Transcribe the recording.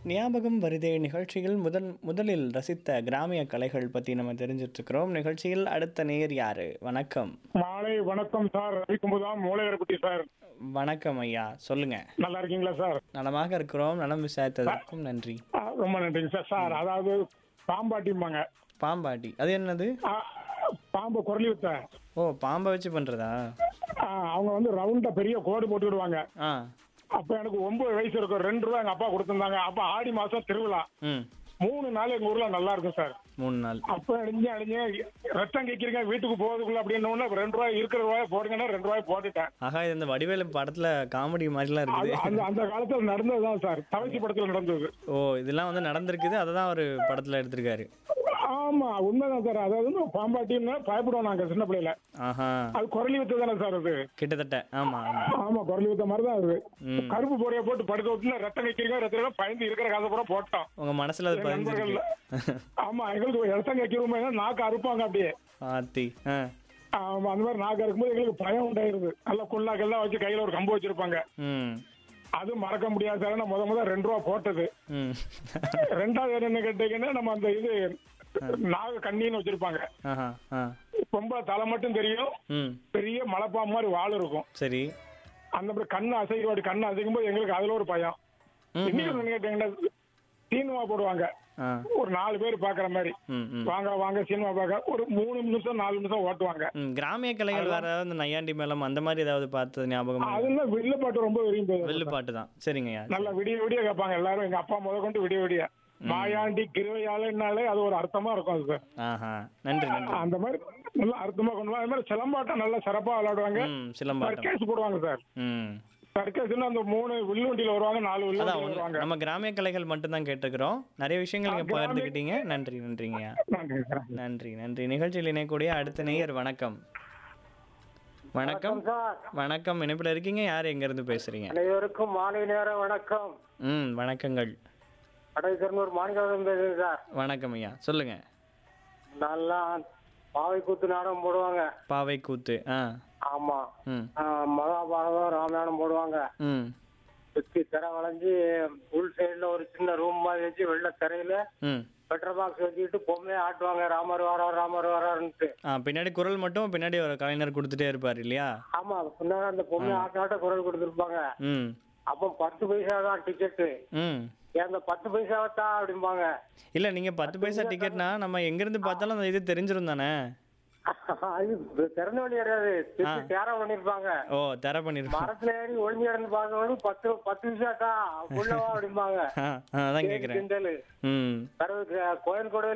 ஞாபகம் வருதே நிகழ்ச்சியில் முதல் முதலில் ரசித்த கிராமிய கலைகள் பற்றி நம்ம தெரிஞ்சிட்டு இருக்கிறோம் நிகழ்ச்சியில் அடுத்த நேர் யாரு வணக்கம் மாலை வணக்கம் சார் ரவிக்கும்புதான் மூளையரப்பட்டி சார் வணக்கம் ஐயா சொல்லுங்க நல்லா இருக்கீங்களா சார் நலமாக இருக்கிறோம் நலம் விசாரித்ததற்கும் நன்றி ஆ, ரொம்ப நன்றிங்க சார் சார் அதாவது பாம்பாட்டிம்பாங்க பாம்பாட்டி அது என்னது ஆ, பாம்பு குரலி வித்த ஓ பாம்பை வச்சு பண்றதா ஆ, அவங்க வந்து ரவுண்டா பெரிய கோடு போட்டு விடுவாங்க ஆ அப்ப எனக்கு ஒன்பது வயசு இருக்கும் ரெண்டு ரூபா எங்க அப்பா கொடுத்திருந்தாங்க அப்ப ஆடி மாசம் திருவிழா ம் மூணு நாள் எங்க ஊர்ல நல்லா இருக்கும் சார் மூணு நாள் அப்ப அடிஞ்சு அடிஞ்சு ரத்தம் கேட்கிறீங்க வீட்டுக்கு போறதுக்குள்ள அப்படின்னு ரெண்டு ரூபாய் இருக்கிற ரூபாய் போடுங்கன்னா ரெண்டு ரூபாய் போட்டுட்டேன் ஆகா இது இந்த வடிவேலு படத்துல காமெடி மாதிரிலாம் அது இருக்குது அந்த அந்த காலத்துல நடந்ததுதான் சார் தவசி படத்துல நடந்தது ஓ இதெல்லாம் வந்து நடந்திருக்குது அதை தான் ஒரு படத்துல எடுத்திருக்காரு ஆமா உண்மைதான் சார் அதாவது வந்து பாம்பாட்டின்னு பயப்படுவோம் நாங்க சின்ன பிள்ளையில ஆஹா அது குரலி வித்து தானே சார் அது கிட்டத்தட்ட ஆமா ஆமா ஆமா குரலி வித்த மாதிரி தான் அது ம் கருப்பு போடைய போட்டு படுக்க விட்டுல ரத்தம் வைக்கிறீங்க ரத்தம் பயந்து இருக்கிற காசை பூரா போட்டோம் உங்க மனசுல அது என் பதிஞ்சிருக்கு ஆமா எங்களுக்கு ரத்தம் வைக்கிறோமே நாக்கு அறுப்பாங்க அப்படியே ஆத்தி ஆ ஆமா அந்த மாதிரி நாக்கு அறுக்கும்போது எங்களுக்கு பயம் உண்டாயிருது நல்ல குள்ளாக்கெல்லாம் வச்சு கையில ஒரு கம்பு வச்சிருப்பாங்க ம் அது மறக்க முடியாது சார் நான் முத முத ரெண்டு ரூபா போட்டது ம் ரெண்டாவது என்ன கேட்டீங்கன்னா நம்ம அந்த இது நாக கண்ணின்னு வச்சிருப்பாங்க ஆஹா ஆ ரொம்ப தலை மட்டும் தெரியும் ம் பெரிய மலைப்பாம்பு மாதிரி வால் இருக்கும் சரி அந்த மாதிரி கண்ணு அசைக்க கண்ணு அசைக்கும் போது எங்களுக்கு அதுல ஒரு பயம் ம் இன்னைக்கு என்ன கேட்டீங்கன்னா சினிமா போடுவாங்க ஆ ஒரு நாலு பேர் பாக்குற மாதிரி ம் ம் வாங்க வாங்க சினிமா பார்க்க ஒரு மூணு நிமிஷம் நாலு நிமிஷம் ஓட்டுவாங்க ம் கிராமிய கலைகள் வேற ஏதாவது இந்த நையாண்டி மேளம் அந்த மாதிரி ஏதாவது பார்த்தது ஞாபகம் அதுல வில்ல பாட்டு ரொம்ப விரும்பி வெள்ளு பாட்டு தான் சரிங்கய்யா நல்லா விடிய விடிய கேட்பாங்க எல்லாரும் எங்க அப்பா முத கொண்டு விடிய விடிய மாயாண்டி கிருவையாளன்னாலே அது ஒரு அர்த்தமா இருக்கும் அது சார் ஆஹா நன்றி நன்றி அந்த மாதிரி நல்லா அர்த்தமா கொண்டு வா. அது மாதிரி சிலம்பாட்டம் நல்லா சிறப்பா விளையாடுவாங்க ம் சிலம்பாட்டம் சர்க்கஸ் போடுவாங்க சார் ம் சர்க்கஸ்ன்னு அந்த மூணு வில்லுவண்டியில வருவாங்க நாலு அதான் வில்லுவண்டியில ஒண்ணு- வருவாங்க நம்ம கிராமிய கலைகள் மட்டும்தான் கேட்டுக்கிறோம் நிறைய விஷயங்கள் நீங்க கிராமிய- பகிர்ந்துக்கிட்டீங்க நன்றி நன்றிங்கய்யா நன்றி சார் நன்றி நன்றி நிகழ்ச்சியில் இணையக்கூடிய அடுத்த நேயர் வணக்கம் வணக்கம் சார் வணக்கம் இணைப்பில் இருக்கீங்க யார் எங்க இருந்து பேசுறீங்க அனைவருக்கும் மாலை நேர வணக்கம் ம் வணக்கங்கள் கடைசர்னூர் மாணிக்கம் பேசுறேன் சார் வணக்கம் ஐயா சொல்லுங்க நல்லா பாவை கூத்து நாடகம் போடுவாங்க பாவை கூத்து ஆ ஆமா ம் ஆ, மகாபாரதம் ராமாயணம் போடுவாங்க ம் சுத்தி திரை வளைஞ்சு உள் சைடுல ஒரு சின்ன ரூம் மாதிரி வச்சு வெள்ள திரையில ம் பெட்ரோல் பாக்ஸ் வச்சுக்கிட்டு பொம்மையை ஆட்டுவாங்க ராமர் வாரார் ராமர் வாரார்ன்ட்டு ஆ பின்னாடி குரல் மட்டும் பின்னாடி ஒரு கலைஞர் கொடுத்துட்டே இருப்பார் இல்லையா ஆமா பின்னாடி அந்த பொம்மையை ஆட்ட ஆட்ட குரல் கொடுத்துருப்பாங்க ம் அப்போ பத்து பைசா தான் டிக்கெட்டு ம் அந்த பத்து பைசாவை தான் அப்படிம்பாங்க இல்லை நீங்கள் பத்து பைசா டிக்கெட்னா நம்ம எங்கேருந்து பார்த்தாலும் அந்த இது தெரிஞ்சிரும் தானே அது திறந்த வழி கிடையாது திருப்பி தேரம் பண்ணிருப்பாங்க ஓ தர பண்ணிருப்போம் மரத்துல ஏறி ஒளிஞ்சு கிடந்து பார்க்கணும் பத்து பத்து நிமிஷம் தான் உள்ளவா அப்படிம்பாங்க ஆ ஆ, அதான் கேட்குறேன் கிண்டலு ம் பிறகு கோயில் கூட